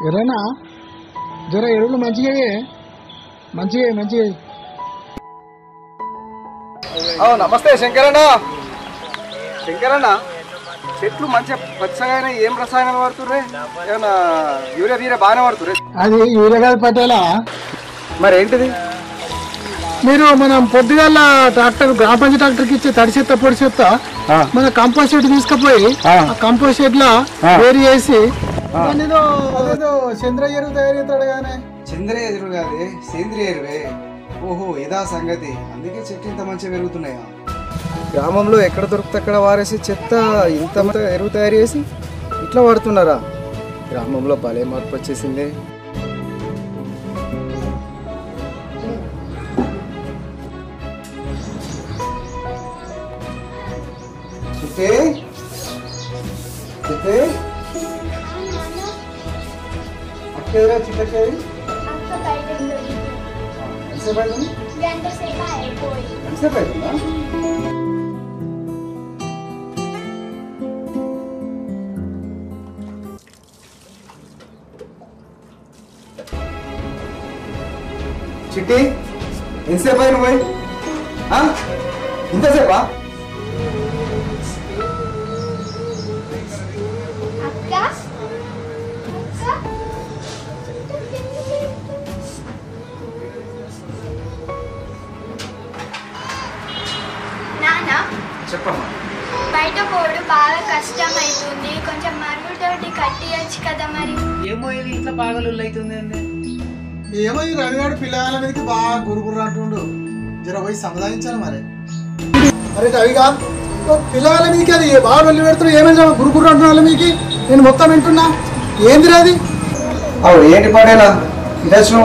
ఎర్రనా జర ఎరువులు మంచిగా వేయి. మంచిగా వేయి, మంచిగా వేయి. నమస్తే శంకరన్న శంకరన్న చెట్లు మంచిగా పచ్చగా అయినాయి. ఏం రసాయనాలు వాడుతుర్రే ఏమన్నా యూరియా గీరియా బాగానే వాడుతుర్రే అది యూరియగాది పట్టేలా మరి ఏంటిది మీరు మనం పొద్దుగాల ట్రాక్టర్ గ్రామ పంచాయతీ ట్రాక్టర్కి ఇచ్చే తడి చెత్త పొడి చెత్త ఆ. మన కంపోస్ట్ షెడ్ తీసుకుపోయి ఆ. ఆ కంపోస్ట్ షెడ్ లో ఆ. వేరు చేసి దాన్ని ఏదో అదేదో చంద్ర ఎరువు తయారు చేస్తాడు కానీ సేంద్రియ ఎరువు కాదే సేంద్రియ ఎరువే ఓహో ఇదా సంగతి అందుకే చెట్లు ఇంత మంచిగా పెరుగుతున్నాయా గ్రామంలో ఎక్కడ దొరికితే అక్కడ వారేసి చెత్త ఇంత మంచి ఎరువు తయారు చేసి ఇట్లా వాడుతున్నారా గ్రామంలో భలే మార్పు వచ్చేసింది చిట్టే చిట్టే అక్కేదిరా చిట్టక్కేది ఎంతసేపు అవుతుంది ఎంతసేపు అవుతుందా చిట్టి ఎంతసేపు అయిన పోయి ఇంతసేపా నాన్న చెప్పమ్మా బయట పోడు బాగా కష్టం అవుతుంది కొంచెం మరుగుతోటి కట్టియచ్చు కదా మరి ఏమో ఇది ఇంట్లో బాగా లొల్లి అవుతుంది అండి ఏమో ఈ రవిగాడు పిల్లగాల మీదకి బాగా గురుగురు అంటుండు జర పోయి సమాధానించాలి మరి అరే రవిగా పిల్లగాల మీదకి అది బాగా వెళ్ళి పెడుతున్నా ఏమైనా గురుగురు అంటున్నా మీకు నేను మొత్తం వింటున్నా ఏంది అది అవు ఏంటి పడేలా ఇదచ్చు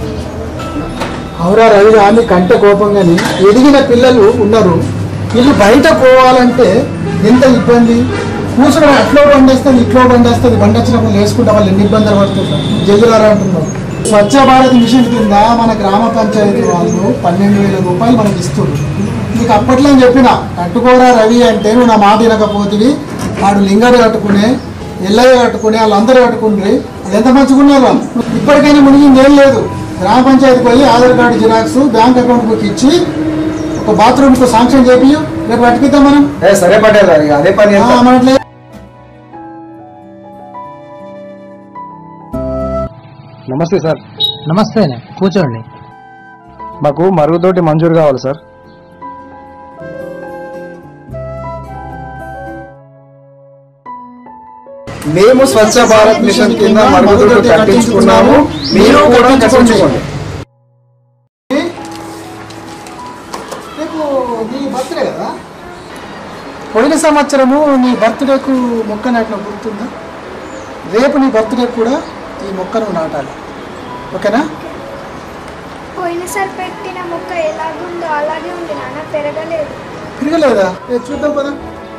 అవురా రవిగా మీ కంటే కోపం కానీ ఎదిగిన పిల్లలు ఉన్నారు వీళ్ళు బయట పోవాలంటే ఎంత ఇబ్బంది కూర్చొని అట్లో బండేస్తుంది ఇట్లో బండేస్తుంది బండి వచ్చినప్పుడు వేసుకుంటే వాళ్ళు ఎన్ని ఇబ్బందులు పడుతుంటారు జగులారా అంటున్నారు స్వచ్ఛ భారత్ మిషన్ కింద మన గ్రామ పంచాయతీ వాళ్ళు పన్నెండు వేల రూపాయలు మనకి ఇస్తున్నారు నీకు అప్పట్లో నేను చెప్పిన కట్టుకోరా రవి అంటే నువ్వు నా మాట వినకపోతివి వాడు లింగడు కట్టుకునే ఎల్లయ్య కట్టుకునే వాళ్ళందరూ కట్టుకుండ్రి అది ఎంత మంచిగా ఉన్నారు వాళ్ళు ఇప్పటికైనా మునిగింది ఏం లేదు గ్రామ పంచాయతీకి పోయి Aadhaar card xerox bank account book ఇచ్చి ఒక బాత్రూమ్ కు శాంక్షన్ చేపియు రేపు అటుకిద్దాం మనం ఏ సరే పటేలా ఇక అదే పని ఆ, చేస్తా. మనట్లే నమస్తే సార్ నమస్తే కూర్చోండి మాకు మరుగుతోటి మంజూరు కావాలి సార్ మేము స్వచ్ఛ భారత్ మిషన్ కింద మరుగుదొడ్డి కట్టించుకున్నాము మీరు కూడా కట్టించుకోండి రేపు నీ బర్త్డే కదా పోయిన సంవత్సరము నీ బర్త్డేకు మొక్క నాటిన గుర్తుందా రేపు నీ బర్త్డే కూడా ఈ మొక్కను నాటాలి ఓకేనా పోయినసారి పెట్టిన మొక్క ఎలాగుందో అలాగే ఉంది నాన్న పెరగలేదు తిరగలేదా ఏ చూద్దాం పదా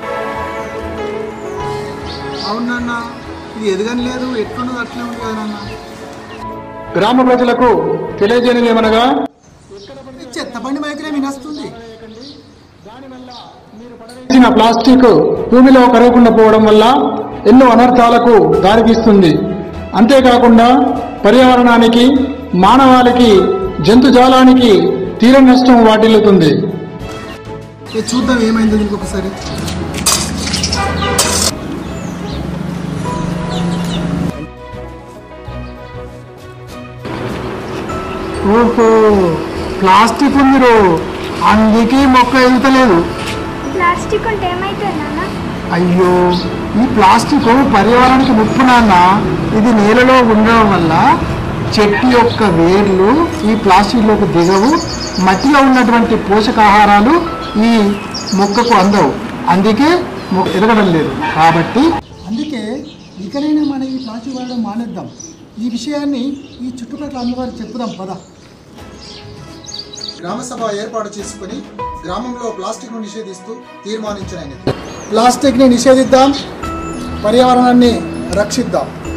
అవునన్నా ఇది ఎదగని లేదు ఎట్లున్నది అట్లే ఉంది కదా నాన్న గ్రామ ప్రజలకు తెలియజేయనిది ఏమనగా చెత్త బండి మైకులే వినస్తుంది ఇచ్చిన ప్లాస్టిక్ భూమిలో కరగకుండా పోవడం వల్ల ఎన్నో అనర్థాలకు దారితీస్తుంది అంతేకాకుండా పర్యావరణానికి మానవాళికి జంతుజాలానికి తీర నష్టం వాటిల్లుతుంది చూద్దాం ఏమైందో ఇంకొకసారి ఓహో ప్లాస్టిక్ ఉంది రో అందుకే మొక్క ఎదుగుతలేదు ప్లాస్టిక్ ఉంటే ఏమైతుంది నాన్న అయ్యో ఈ ప్లాస్టిక్ పర్యావరణానికి ముప్పు నాన్న ఇది నేలలో ఉండడం వల్ల చెట్టు యొక్క వేర్లు ఈ ప్లాస్టిక్లోకి దిగవు మట్టిలో ఉన్నటువంటి పోషకాహారాలు ఈ మొక్కకు అందవు అందుకే మొక్క ఎదగడం లేదు కాబట్టి అందుకే ఇకనైనా మనం ఈ ప్లాస్టిక్ వాడడం మానేద్దాం ఈ విషయాన్ని ఈ చుట్టుపక్కల అందవారికి చెప్పుదాం పద గ్రామసభ ఏర్పాటు చేసుకుని గ్రామంలో ప్లాస్టిక్ ను నిషేధిస్తూ తీర్మానించినది ప్లాస్టిక్ ని నిషేధిద్దాం పర్యావరణాన్ని రక్షిద్దాం